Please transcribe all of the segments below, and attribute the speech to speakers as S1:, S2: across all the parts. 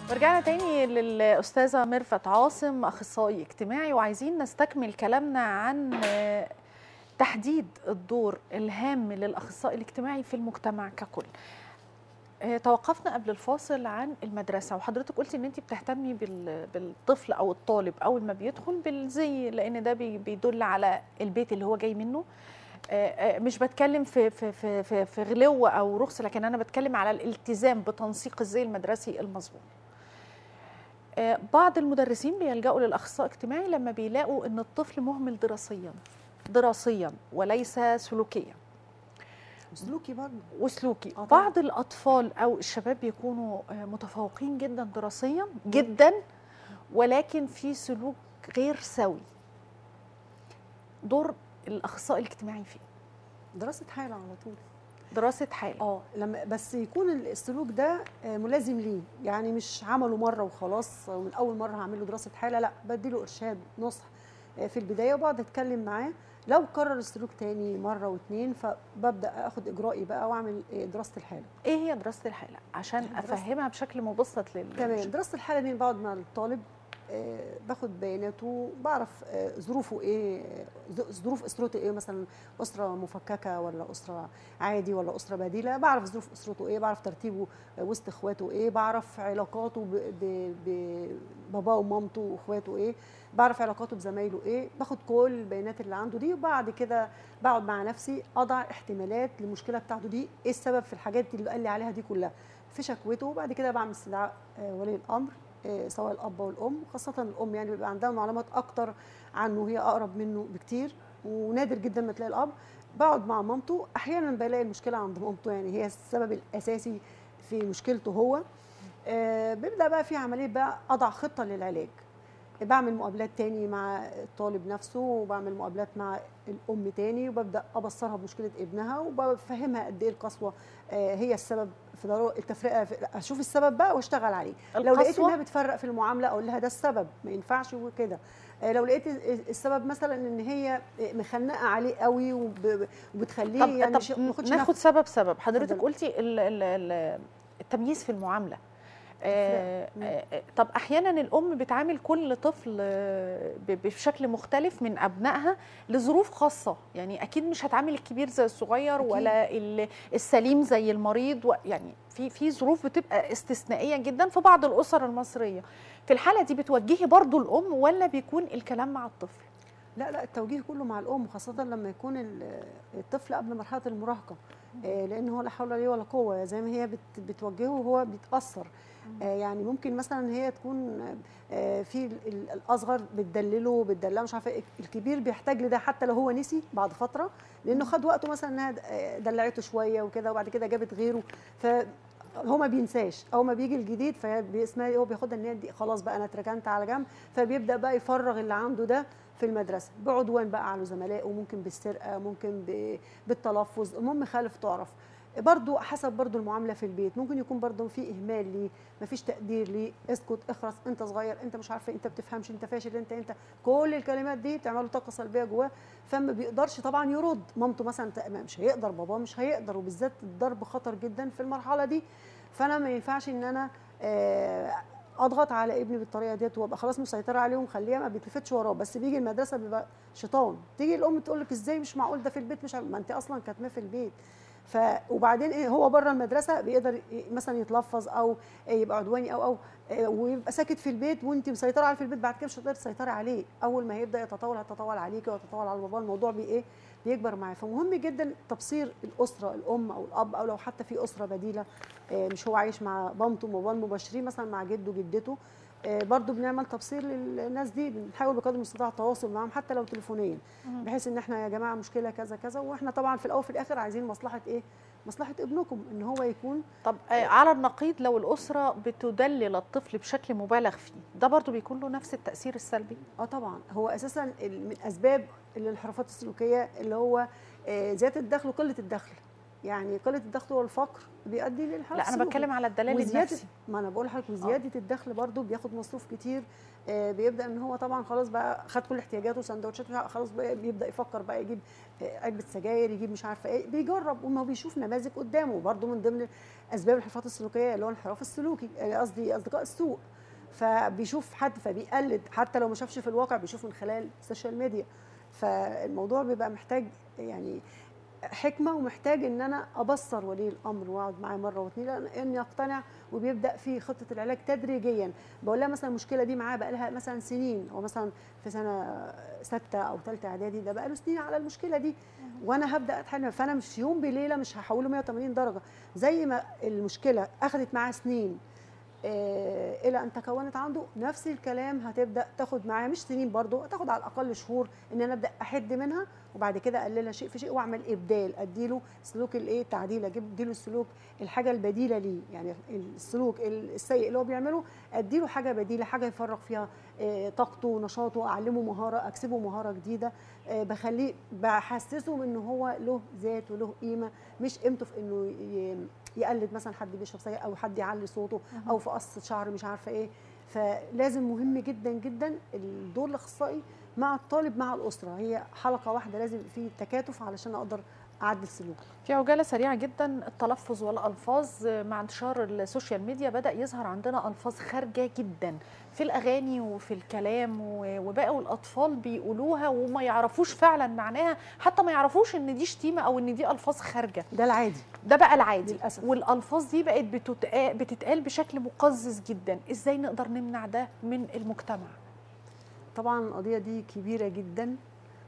S1: ورجعنا تاني للأستاذة ميرفت عاصم أخصائي اجتماعي وعايزين نستكمل كلامنا عن تحديد الدور الهام للأخصائي الاجتماعي في المجتمع ككل توقفنا قبل الفاصل عن المدرسة وحضرتك قلتي ان انت بتهتمي بالطفل او الطالب اول ما بيدخل بالزي لان ده بيدل على البيت اللي هو جاي منه مش بتكلم في في في في, في غلو او رخص لكن انا بتكلم على الالتزام بتنسيق الزي المدرسي المظبوط بعض المدرسين بيلجأوا للاخصائي الاجتماعي لما بيلاقوا ان الطفل مهمل دراسيا دراسيا وليس سلوكيا
S2: سلوكي برضه
S1: وسلوكي آه بعض الاطفال او الشباب بيكونوا متفوقين جدا دراسيا جدا ولكن في سلوك غير سوي دور الاخصائي الاجتماعي فيه
S2: دراسه حاله على طول
S1: دراسه حاله
S2: اه لما بس يكون السلوك ده ملازم ليه يعني مش عمله مره وخلاص ومن اول مره هعمل له دراسه حاله لا بديله ارشاد نصح في البدايه وبقعد اتكلم معاه لو كرر السلوك تاني مره واثنين فببدا اخد اجرائي بقى واعمل دراسه الحاله
S1: ايه هي دراسه الحاله عشان افهمها بشكل مبسط لل
S2: تمام دراسه الحاله دي بقعد مع الطالب آه باخد بياناته بعرف آه ظروفه ايه ظروف اسرته ايه مثلا اسره مفككه ولا اسره عادي ولا اسره بديله بعرف ظروف اسرته ايه بعرف ترتيبه وسط اخواته ايه بعرف علاقاته بباباه ومامته واخواته ايه بعرف علاقاته بزمايله ايه باخد كل البيانات اللي عنده دي وبعد كده بقعد مع نفسي اضع احتمالات للمشكله بتاعته دي ايه السبب في الحاجات اللي قال لي عليها دي كلها في شكوته وبعد كده بعمل استدعاء آه ولي الامر سواء الاب والام خاصه الام يعني بيبقى عندها معلومات اكتر عنه هي اقرب منه بكتير ونادر جدا ما تلاقي الاب بقعد مع مامته احيانا بلاقي المشكله عند مامته يعني هي السبب الاساسي في مشكلته هو آه بيبدا بقى في عمليه بقى اضع خطه للعلاج بعمل مقابلات تاني مع الطالب نفسه وبعمل مقابلات مع الام تاني وببدا ابصرها بمشكله ابنها وبفهمها قد ايه القسوه هي السبب في ضروره التفرقه في اشوف السبب بقى واشتغل عليه لو لقيت انها بتفرق في المعامله اقول لها ده السبب ما ينفعش وكده لو لقيت السبب مثلا ان هي مخنقه عليه قوي وبتخليه
S1: طب يعني طب ناخد سبب سبب حضرتك قلتي التمييز في المعامله آه آه طب احيانا الام بتعامل كل طفل بشكل مختلف من ابنائها لظروف خاصه يعني اكيد مش هتعامل الكبير زي الصغير أكيد. ولا السليم زي المريض يعني في في ظروف بتبقى استثنائيه جدا في بعض الاسر المصريه في الحاله دي بتوجهي برضو الام ولا بيكون الكلام مع الطفل
S2: لا لا التوجيه كله مع الام خاصه لما يكون الطفل قبل مرحله المراهقه لان هو لا حول ولا ولا قوه زي ما هي بتوجهه وهو بيتاثر يعني ممكن مثلا هي تكون في الاصغر بتدلله بتدلله مش عارفه الكبير بيحتاج لده حتى لو هو نسي بعد فتره لانه خد وقته مثلا انها دلعته شويه وكده وبعد كده جابت غيره ف هو ما بينساش اول ما بيجي الجديد فاسمها هو بياخدها ان هي خلاص بقى انا اتركنت على جنب فبيبدا بقى يفرغ اللي عنده ده في المدرسه بعدوان بقى على زملائه ممكن بالسرقه ممكن بالتلفظ المهم خالف تعرف برضو حسب برضو المعامله في البيت ممكن يكون برضو في اهمال ليه مفيش تقدير ليه اسكت اخرس انت صغير انت مش عارفه انت بتفهمش انت فاشل انت انت كل الكلمات دي بتعمل طاقه سلبيه جواه فما بيقدرش طبعا يرد مامته مثلا مش هيقدر باباه مش هيقدر وبالذات الضرب خطر جدا في المرحله دي فانا ما ينفعش ان انا اضغط على ابني بالطريقه ديت وابقى خلاص مسيطره عليه ومخليه ما بيتلفتش وراه بس بيجي المدرسه بيبقى شيطان تيجي الام تقول لك ازاي مش معقول ده في البيت مش ما انت اصلا كاتماه في البيت ف وبعدين ايه هو بره المدرسه بيقدر مثلا يتلفظ او يبقى عدواني او او ويبقى ساكت في البيت وانت مسيطره عليه في البيت بعد كده مش هتقدري تسيطري عليه اول ما هيبدا يتطور هيتطور عليكي ويتطور على باباه الموضوع بي ايه بيكبر معاه فمهم جدا تبصير الاسره الام او الاب او لو حتى في اسره بديله مش هو عايش مع مامته وباباه المباشرين مثلا مع جده وجدته برضو بنعمل تبصير للناس دي بنحاول بقدر المستطاع التواصل معاهم حتى لو تليفونيا بحيث ان احنا يا جماعه مشكله كذا كذا واحنا طبعا في الاول وفي الاخر عايزين مصلحه ايه مصلحه ابنكم ان هو يكون
S1: طب على النقيض لو الاسره بتدلل الطفل بشكل مبالغ فيه ده برضو بيكون له نفس التاثير السلبي
S2: اه طبعا هو اساسا من اسباب الانحرافات السلوكيه اللي هو زياده الدخل وقله الدخل يعني قله الدخل والفقر بيؤدي للحاله
S1: لا انا بتكلم على الدلال
S2: وزيادة
S1: النفسي
S2: ما انا بقول لحضرتك وزياده الدخل برضو بياخد مصروف كتير آه، بيبدا ان هو طبعا خلاص بقى خد كل احتياجاته سندوتشات بقى خلاص بقى بيبدا يفكر بقى يجيب آه، علبه سجاير يجيب مش عارفه ايه بيجرب وما بيشوف نماذج قدامه برضو من ضمن اسباب الانحرافات السلوكيه اللي هو الانحراف السلوكي آه، قصدي اصدقاء السوء فبيشوف حد فبيقلد حتى لو ما شافش في الواقع بيشوف من خلال السوشيال ميديا فالموضوع بيبقى محتاج يعني حكمه ومحتاج ان انا ابصر ولي الامر واقعد معاه مره واثنين لان يقتنع وبيبدا في خطه العلاج تدريجيا بقول لها مثلا المشكله دي معاه بقى لها مثلا سنين هو مثلا في سنه سته او ثالثه اعدادي ده بقى له سنين على المشكله دي وانا هبدا اتحل فانا مش يوم بليله مش هحوله 180 درجه زي ما المشكله اخذت معاه سنين آه، الى ان تكونت عنده نفس الكلام هتبدا تاخد معاه مش سنين برضو تاخد على الاقل شهور ان انا ابدا احد منها وبعد كده اقللها شيء في شيء واعمل ابدال اديله سلوك الايه التعديل اجيب اديله السلوك الحاجه البديله ليه يعني السلوك السيء اللي هو بيعمله اديله حاجه بديله حاجه يفرغ فيها آه، طاقته ونشاطه اعلمه مهاره اكسبه مهاره جديده آه، بخليه بحسسه ان هو له ذات وله قيمه مش قيمته في انه ي- يقلد مثلا حد بيشرب سجاير او حد يعلي صوته او في قص شعر مش عارفه ايه فلازم مهم جدا جدا الدور الاخصائي مع الطالب مع الاسره هي حلقه واحده لازم في تكاتف علشان اقدر اعدل سلوكه
S1: في عجاله سريعه جدا التلفظ والالفاظ مع انتشار السوشيال ميديا بدا يظهر عندنا الفاظ خارجه جدا في الاغاني وفي الكلام و- وبقوا الاطفال بيقولوها وما يعرفوش فعلا معناها حتى ما يعرفوش ان دي شتيمه او ان دي الفاظ خارجه
S2: ده العادي
S1: ده بقى العادي
S2: للأسف.
S1: والالفاظ دي بقت بتتقال, بتتقال بشكل مقزز جدا ازاي نقدر نمنع ده من المجتمع
S2: طبعا القضيه دي كبيره جدا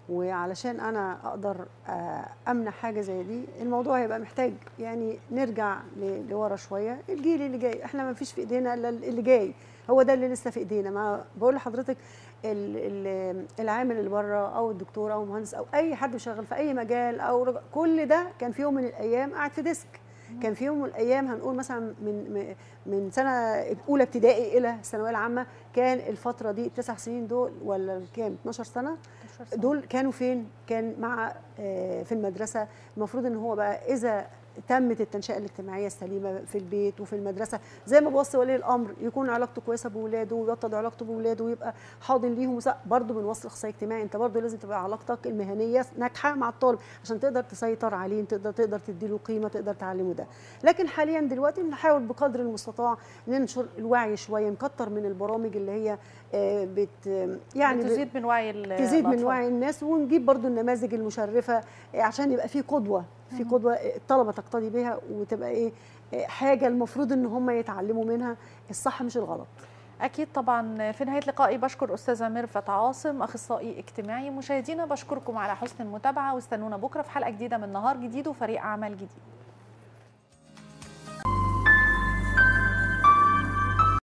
S2: وعلشان انا اقدر آه، امنع حاجه زي دي الموضوع هيبقى محتاج يعني نرجع ل- لورا شويه الجيل اللي جاي احنا ما فيش في ايدينا الا اللي جاي هو ده اللي لسه في ايدينا ما بقول لحضرتك ال- ال- العامل اللي بره او الدكتور او المهندس او اي حد بيشتغل في اي مجال او رج- كل ده كان في يوم من الايام قاعد في ديسك كان في يوم من الايام هنقول مثلا من من- من سنه اولى ابتدائي الى الثانويه العامه كان الفتره دي التسع سنين دول ولا كام 12 سنه دول كانوا فين كان مع آه، في المدرسه المفروض ان هو بقى اذا تمت التنشئه الاجتماعيه السليمه في البيت وفي المدرسه زي ما بوصي ولي الامر يكون علاقته كويسه باولاده ويوطد علاقته باولاده ويبقى حاضن ليهم برضه بنوصل اخصائي اجتماعي انت برضه لازم تبقى علاقتك المهنيه ناجحه مع الطالب عشان تقدر تسيطر عليه تقدر تقدر تديله قيمه تقدر تعلمه ده لكن حاليا دلوقتي بنحاول بقدر المستطاع ننشر الوعي شويه نكتر من البرامج اللي هي آه، بت يعني
S1: يعني
S2: ب-
S1: تزيد من وعي ال-
S2: تزيد من
S1: الأطفال.
S2: وعي الناس ونجيب برضو النماذج المشرفه آه، عشان يبقى في قدوه في قدوه آه، الطلبه تقتدي بها وتبقى ايه آه، حاجه المفروض ان هم يتعلموا منها الصح مش الغلط
S1: اكيد طبعا في نهايه لقائي بشكر استاذه ميرفت عاصم اخصائي اجتماعي مشاهدينا بشكركم على حسن المتابعه واستنونا بكره في حلقه جديده من نهار جديد وفريق اعمال جديد